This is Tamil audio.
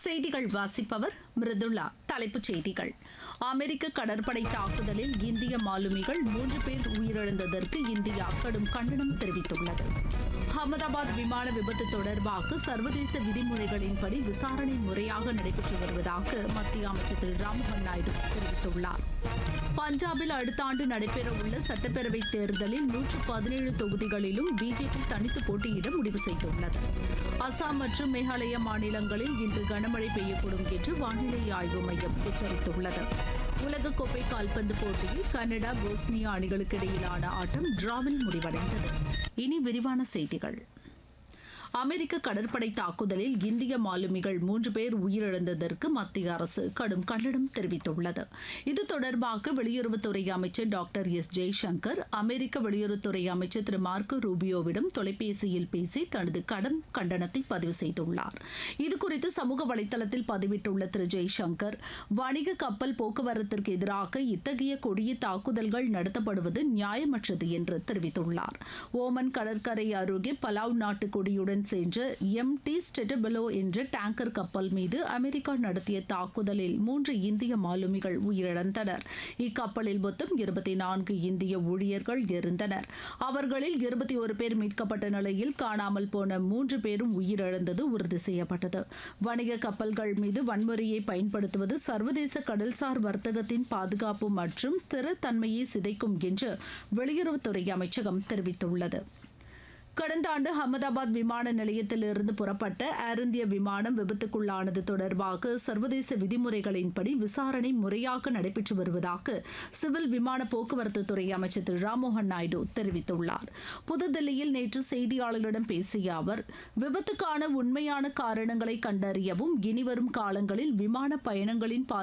செய்திகள் வாசிப்பவர் மிருதுளா தலைப்புச் செய்திகள் அமெரிக்க கடற்படை தாக்குதலில் இந்திய மாலுமிகள் மூன்று பேர் உயிரிழந்ததற்கு இந்தியா கடும் கண்டனம் தெரிவித்துள்ளது அகமதாபாத் விமான விபத்து தொடர்பாக சர்வதேச விதிமுறைகளின்படி விசாரணை முறையாக நடைபெற்று வருவதாக மத்திய அமைச்சர் திரு ராம்மோகன் நாயுடு தெரிவித்துள்ளார் பஞ்சாபில் அடுத்த ஆண்டு நடைபெறவுள்ள சட்டப்பேரவை தேர்தலில் நூற்று பதினேழு தொகுதிகளிலும் பிஜேபி தனித்து போட்டியிட முடிவு செய்துள்ளது அசாம் மற்றும் மேகாலய மாநிலங்களில் இன்று கனமழை பெய்யக்கூடும் என்று வானிலை ஆய்வு மையம் எச்சரித்துள்ளது உலகக்கோப்பை கால்பந்து போட்டியில் கனடா போஸ்னியா அணிகளுக்கு இடையிலான ஆட்டம் டிராவில் முடிவடைந்தது இனி விரிவான செய்திகள் அமெரிக்க கடற்படை தாக்குதலில் இந்திய மாலுமிகள் மூன்று பேர் உயிரிழந்ததற்கு மத்திய அரசு கடும் கண்டனம் தெரிவித்துள்ளது இது தொடர்பாக வெளியுறவுத்துறை அமைச்சர் டாக்டர் எஸ் ஜெய்சங்கர் அமெரிக்க வெளியுறவுத்துறை அமைச்சர் திரு மார்க்கோ ரூபியோவிடம் தொலைபேசியில் பேசி தனது கடும் கண்டனத்தை பதிவு செய்துள்ளார் இதுகுறித்து சமூக வலைதளத்தில் பதிவிட்டுள்ள திரு ஜெய்சங்கர் வணிக கப்பல் போக்குவரத்திற்கு எதிராக இத்தகைய கொடிய தாக்குதல்கள் நடத்தப்படுவது நியாயமற்றது என்று தெரிவித்துள்ளார் ஓமன் கடற்கரை அருகே பலாவ் நாட்டு கொடியுடன் சென்ற எம் டி ஸ்டெட்டபெலோ என்ற டேங்கர் கப்பல் மீது அமெரிக்கா நடத்திய தாக்குதலில் மூன்று இந்திய மாலுமிகள் உயிரிழந்தனர் இக்கப்பலில் மொத்தம் இருபத்தி நான்கு இந்திய ஊழியர்கள் இருந்தனர் அவர்களில் இருபத்தி ஒரு பேர் மீட்கப்பட்ட நிலையில் காணாமல் போன மூன்று பேரும் உயிரிழந்தது உறுதி செய்யப்பட்டது வணிக கப்பல்கள் மீது வன்முறையை பயன்படுத்துவது சர்வதேச கடல்சார் வர்த்தகத்தின் பாதுகாப்பு மற்றும் ஸ்திரத்தன்மையை சிதைக்கும் என்று வெளியுறவுத்துறை அமைச்சகம் தெரிவித்துள்ளது கடந்த ஆண்டு அகமதாபாத் விமான நிலையத்திலிருந்து புறப்பட்ட ஏர் இந்திய விமானம் விபத்துக்குள்ளானது தொடர்பாக சர்வதேச விதிமுறைகளின்படி விசாரணை முறையாக நடைபெற்று வருவதாக சிவில் விமான போக்குவரத்து துறை அமைச்சர் திரு ராம்மோகன் நாயுடு தெரிவித்துள்ளார் புதுதில்லியில் நேற்று செய்தியாளர்களிடம் பேசிய அவர் விபத்துக்கான உண்மையான காரணங்களை கண்டறியவும் இனிவரும் காலங்களில் விமான பயணங்களின்